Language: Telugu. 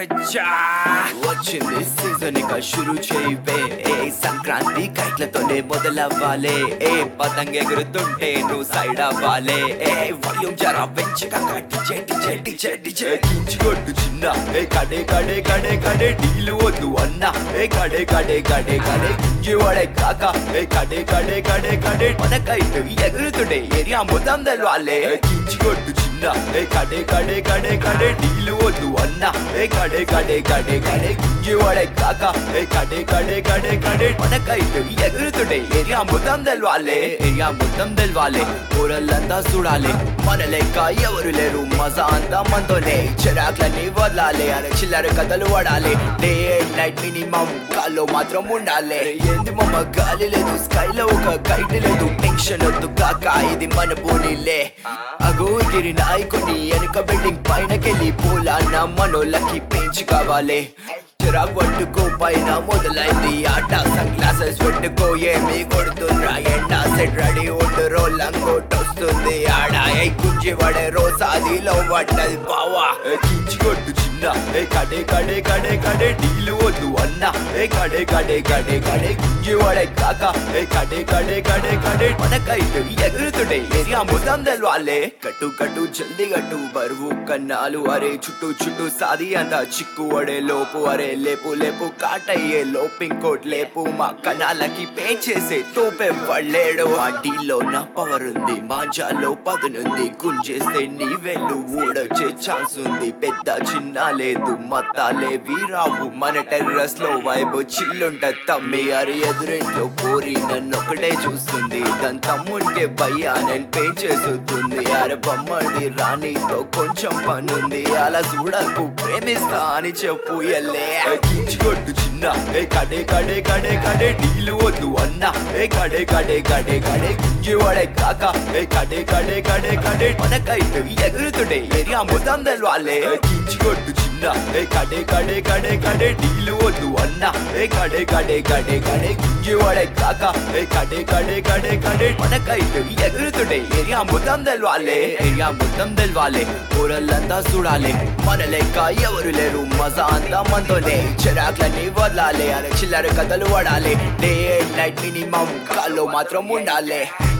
కచ్చా వచ్చింది సీజన్ ఇక షురు చేయవే ఏ సంక్రాంతి కైట్లతోనే మొదలవ్వాలే ఏ పతంగ ఎగురుతుంటే నువ్వు సైడ్ అవ్వాలే ఏ వాల్యూమ్ జరా పెంచగా కట్టి చెట్టి చెట్టి చెట్టి చెట్టి కొట్టు చిన్న ఏ కడే కడే కడే కడే డీలు వద్దు అన్న ఏ కడే కడే కడే కడే గుంజేవాడే కాక ఏ కడే కడే కడే కడే మన కైట్ ఎగురుతుండే ఏరియా మొత్తం తెలవాలే కించి కొట్టు చిన్న ఏ కడే కడే కడే కడే డీలు వద్దు అన్న ఏ కడే కడే కడే కడే గుంజేవాడే కాక ఏ కడే కడే కడే కడే మన కైట్ ఎగురుతుండే ఏరియా మొత్తం తెలవాలే ఏరియా మొత్తం తెలవాలే కూరలంతా చూడాలి మన లెక్క ఎవరు లేరు మజా అంతా మనతోనే చిరాకులన్నీ వదలాలి అరే చిల్లర కథలు పడాలి డే అండ్ నైట్ మినిమం గాల్లో మాత్రం ఉండాలి ఏంది మమ్మ గాలి లేదు స్కైలో ఒక కైట్ లేదు టెన్షన్ వద్దు కాక ఇది మన పోనీలే అగో గిరి నాయకుని వెనుక బిల్డింగ్ పైనకెళ్ళి పోలాన్న మనోళ్ళకి పెంచి కావాలి చిరాకు పట్టుకో పైన మొదలైంది ఆట సన్ గ్లాసెస్ పెట్టుకో ఏమి కొడుతుండ్రా ఎండా సెట్ రెడీ ఉండు రోల్ అంగోట్ వస్తుంది ఆడ ఏ గుంజి పడే రోజు అదిలో పడ్డది బావా ఏ కించి కొట్టు చిన్న ఏ కడే కడే కడే కడే డీలు వద్దు అన్న ఏ కడే కడే కడే కడే గుంజి పడే కాక ఏ కడే కడే కడే కడే మన కైట్ ఎగురుతుండే ఏరియా మొత్తం తెలవాలే కట్టు కట్టు జల్ది కట్టు బరువు కన్నాలు అరే చుట్టూ చుట్టూ సాది అంత చిక్కు అడే లోపు అరే లేపు లేపు కాటయ్యే లోపు ఇంకోటి లేపు మా కణాలకి పేచేసే తోపే పడలేడు ఆ డీలో నా పవర్ ఉంది మాంజాలో పదునుంది గుంజేస్తే నీ వెళ్ళు ఊడొచ్చే ఛాన్స్ ఉంది పెద్ద చిన్న లేదు మతాలే వీరావు మన టెర్రస్ లో వైబు చిల్లుంట తమ్మి అరి ఎదురింట్లో కోరి నన్ను ఒకటే చూస్తుంది దాని తమ్ముంటే భయ్యా నేను పే చేస్తుంది అరే బొమ్మడి రాణితో కొంచెం పనుంది అలా చూడకు ప్రేమిస్తా అని చెప్పు ఎల్లే కొట్టు చిన్న ఏ కడే కడే కడే కడే డీలు వద్దు అన్న ఏ కడే కడే కడే కడే గుంజేవాడే కాక ఏ కడే కడే కడే కడే మన కైట్ ఎగురుతుండే ఏరియా మొత్తం తెలవాలే కించి కొట్టు చిన్న ఏ కడే కడే కడే కడే డీలు వద్దు అన్న ఏ కడే కడే కడే కడే గుంజేవాడే కాక ఏ కడే కడే కడే కడే మన కైట్ ఎగురుతుండే ఏరియా మొత్తం తెలవాలే ఏరియా మొత్తం తెలవాలే కూరలంతా చూడాలి మన లెక్క ఎవరు లేరు మజా అంతా మనతోనే చిరాకులన్నీ వదలాలి అరే చిల్లర కథలు పడాలి డే అండ్ నైట్ మినిమం గాల్లో మాత్రం ఉండాలి